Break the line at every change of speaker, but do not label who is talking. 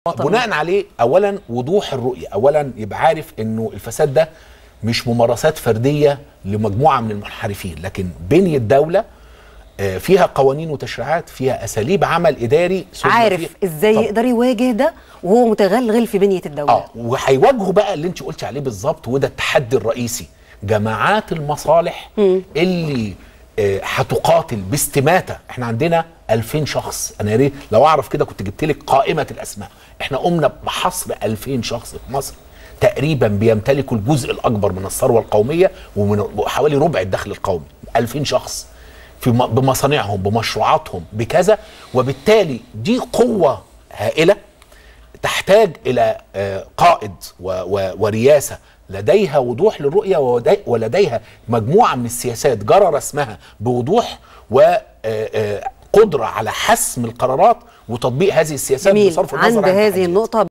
وطني.
بناء عليه اولا وضوح الرؤيه اولا يبقى عارف انه الفساد ده مش ممارسات فرديه لمجموعه من المنحرفين لكن بنيه الدوله آه، فيها قوانين وتشريعات فيها اساليب عمل اداري ثم
عارف
فيها-
ازاي
طبعاً.
يقدر يواجه ده وهو متغلغل في بنيه الدوله
اه وهيواجهوا بقى اللي انت قلتي عليه بالظبط وده التحدي الرئيسي جماعات المصالح اللي آه، هتقاتل باستماته احنا عندنا 2000 شخص انا يا ريت لو اعرف كده كنت جبت لك قائمه الاسماء احنا قمنا بحصر 2000 شخص في مصر تقريبا بيمتلكوا الجزء الاكبر من الثروه القوميه ومن وحوالي ربع الدخل القومي 2000 شخص في م- بمصانعهم بمشروعاتهم بكذا وبالتالي دي قوه هائله تحتاج الى آه، قائد و- و- ورياسه لديها وضوح للرؤيه ودي- ولديها مجموعه من السياسات جرى رسمها بوضوح وقدره على حسم القرارات وتطبيق هذه السياسات
جميل
بصرف النظر
عند
عن
هذه
التحديات.
النقطه